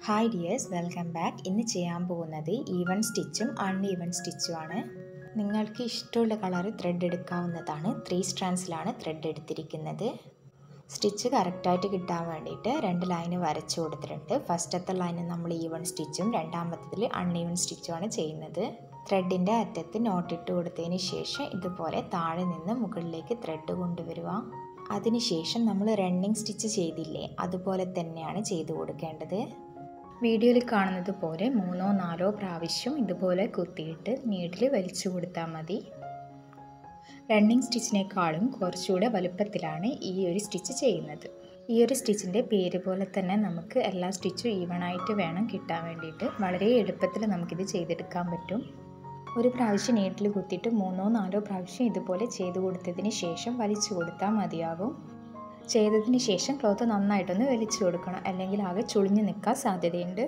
hi dears welcome back ഇന്ന് ചെയ്യാൻ പോകുന്നത് ഈവൺ സ്റ്റിച്ചും അൺഈവൺ സ്റ്റിച്ചുമാണ് നിങ്ങൾക്ക് ഇഷ്ടമുള്ള കളർ ത്രെഡ് എടുക്കാവുന്നതാണ് ത്രീ സ്ട്രാൻഡ്സിലാണ് ത്രെഡ് എടുത്തിരിക്കുന്നത് സ്റ്റിച്ച് കറക്റ്റായിട്ട് കിട്ടാൻ വേണ്ടിയിട്ട് രണ്ട് ലൈന് വരച്ചു കൊടുത്തിട്ടുണ്ട് ഫസ്റ്റത്തെ ലൈന് നമ്മൾ ഈവൺ സ്റ്റിച്ചും രണ്ടാമത്തതിൽ അൺഈവൺ സ്റ്റിച്ചുമാണ് ചെയ്യുന്നത് ത്രെഡിൻ്റെ അറ്റത്ത് നോട്ടിട്ട് കൊടുത്തതിന് ശേഷം ഇതുപോലെ താഴെ നിന്ന് മുകളിലേക്ക് ത്രെഡ് കൊണ്ടുവരിക അതിനുശേഷം നമ്മൾ റണ്ണിങ് സ്റ്റിച്ച് ചെയ്തില്ലേ അതുപോലെ തന്നെയാണ് ചെയ്തു കൊടുക്കേണ്ടത് വീഡിയോയിൽ കാണുന്നത് പോലെ മൂന്നോ നാലോ പ്രാവശ്യം ഇതുപോലെ കുത്തിയിട്ട് നീഡിൽ വലിച്ചു കൊടുത്താൽ മതി റണ്ണിങ് സ്റ്റിച്ചിനേക്കാളും കുറച്ചുകൂടെ വലുപ്പത്തിലാണ് ഈ ഒരു സ്റ്റിച്ച് ചെയ്യുന്നത് ഈ ഒരു സ്റ്റിച്ചിൻ്റെ പേര് പോലെ തന്നെ നമുക്ക് എല്ലാ സ്റ്റിച്ചും ഈവണായിട്ട് വേണം കിട്ടാൻ വേണ്ടിയിട്ട് വളരെ എളുപ്പത്തിൽ നമുക്കിത് ചെയ്തെടുക്കാൻ പറ്റും ഒരു പ്രാവശ്യം നീട്ടിൽ കുത്തിയിട്ട് മൂന്നോ നാലോ പ്രാവശ്യം ഇതുപോലെ ചെയ്തു കൊടുത്തതിന് ശേഷം വലിച്ചു കൊടുത്താൽ മതിയാകും ചെയ്തതിന് ശേഷം ക്ലോത്ത് നന്നായിട്ടൊന്ന് വലിച്ചു കൊടുക്കണം അല്ലെങ്കിൽ ആകെ ചുളിഞ്ഞ് നിൽക്കാൻ സാധ്യതയുണ്ട്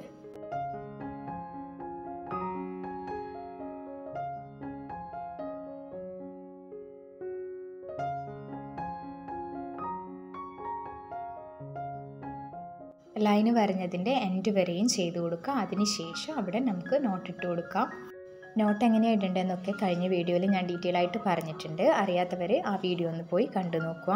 ലൈന് വരഞ്ഞതിൻ്റെ എൻഡ് വരെയും ചെയ്തു കൊടുക്കുക അതിനുശേഷം അവിടെ നമുക്ക് നോട്ടിട്ട് കൊടുക്കാം നോട്ട് എങ്ങനെയാണ് ഇടേണ്ടതെന്നൊക്കെ കഴിഞ്ഞ വീഡിയോയിൽ ഞാൻ ഡീറ്റെയിൽ ആയിട്ട് പറഞ്ഞിട്ടുണ്ട് അറിയാത്തവർ ആ വീഡിയോ ഒന്ന് പോയി കണ്ടു നോക്കുക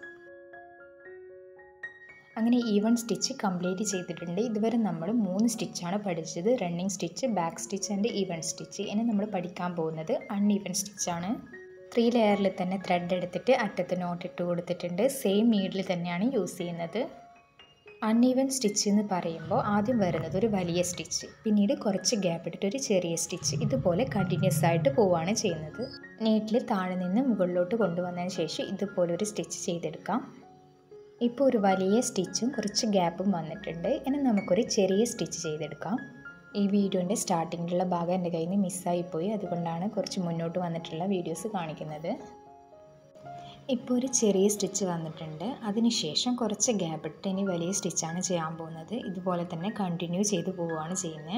അങ്ങനെ ഈവൺ സ്റ്റിച്ച് കംപ്ലീറ്റ് ചെയ്തിട്ടുണ്ട് ഇതുവരെ നമ്മൾ മൂന്ന് സ്റ്റിച്ചാണ് പഠിച്ചത് running stitch back stitch and even stitch ഇനി നമ്മൾ പഠിക്കാൻ പോകുന്നത് അൺഈവൺ സ്റ്റിച്ചാണ് ത്രീ ലെയറിൽ തന്നെ ത്രെഡ് എടുത്തിട്ട് അറ്റത്ത് നോട്ട് ഇട്ട് കൊടുത്തിട്ടുണ്ട് സെയിം നീഡിൽ തന്നെയാണ് യൂസ് ചെയ്യുന്നത് അൺഈവൻ സ്റ്റിച്ച് എന്ന് പറയുമ്പോൾ ആദ്യം വരുന്നത് ഒരു വലിയ സ്റ്റിച്ച് പിന്നീട് കുറച്ച് ഗ്യാപ്പ് ഇട്ടിട്ട് ഒരു ചെറിയ സ്റ്റിച്ച് ഇതുപോലെ കണ്ടിന്യൂസ് ആയിട്ട് പോവുകയാണ് ചെയ്യുന്നത് നീട്ടിൽ താഴെ നിന്ന് മുകളിലോട്ട് കൊണ്ടുവന്നതിന് ശേഷം ഇതുപോലെ ഒരു സ്റ്റിച്ച് ചെയ്തെടുക്കാം ഇപ്പോൾ ഒരു വലിയ സ്റ്റിച്ചും കുറച്ച് ഗ്യാപ്പും വന്നിട്ടുണ്ട് ഇനി നമുക്കൊരു ചെറിയ സ്റ്റിച്ച് ചെയ്തെടുക്കാം ഈ വീഡിയോൻ്റെ സ്റ്റാർട്ടിങ്ങിലുള്ള ഭാഗം എൻ്റെ കയ്യിൽ നിന്ന് മിസ്സായിപ്പോയി അതുകൊണ്ടാണ് കുറച്ച് മുന്നോട്ട് വന്നിട്ടുള്ള വീഡിയോസ് കാണിക്കുന്നത് ഇപ്പോൾ ഒരു ചെറിയ സ്റ്റിച്ച് വന്നിട്ടുണ്ട് അതിനുശേഷം കുറച്ച് ഗ്യാപ്പ് ഇട്ട് ഇനി വലിയ സ്റ്റിച്ചാണ് ചെയ്യാൻ പോകുന്നത് ഇതുപോലെ തന്നെ കണ്ടിന്യൂ ചെയ്തു പോവുകയാണ് ചെയ്യുന്നത്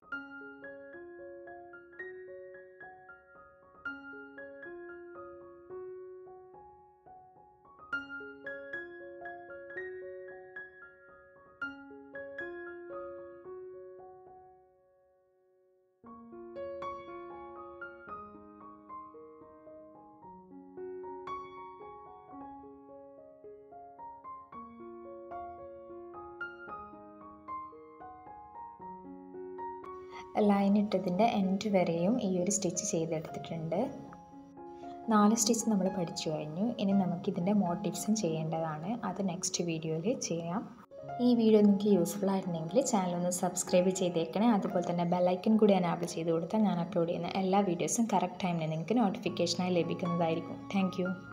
ലൈൻ ഇട്ടതിൻ്റെ എൻഡ് വരെയും ഈ ഒരു സ്റ്റിച്ച് ചെയ്തെടുത്തിട്ടുണ്ട് നാല് സ്റ്റിച്ച് നമ്മൾ പഠിച്ചു കഴിഞ്ഞു ഇനി നമുക്കിതിൻ്റെ മോട്ടീവ്സും ചെയ്യേണ്ടതാണ് അത് നെക്സ്റ്റ് വീഡിയോയിൽ ചെയ്യാം ഈ വീഡിയോ നിങ്ങൾക്ക് യൂസ്ഫുൾ ആയിരുന്നെങ്കിൽ ചാനൽ ഒന്ന് സബ്സ്ക്രൈബ് ചെയ്തേക്കണേ അതുപോലെ തന്നെ ബെല്ലൈക്കൺ കൂടി എനാബിൾ ചെയ്ത് കൊടുത്താൽ ഞാൻ അപ്ലോഡ് ചെയ്യുന്ന എല്ലാ വീഡിയോസും കറക്റ്റ് ടൈമിന് നിങ്ങൾക്ക് നോട്ടിഫിക്കേഷനായി ലഭിക്കുന്നതായിരിക്കും താങ്ക്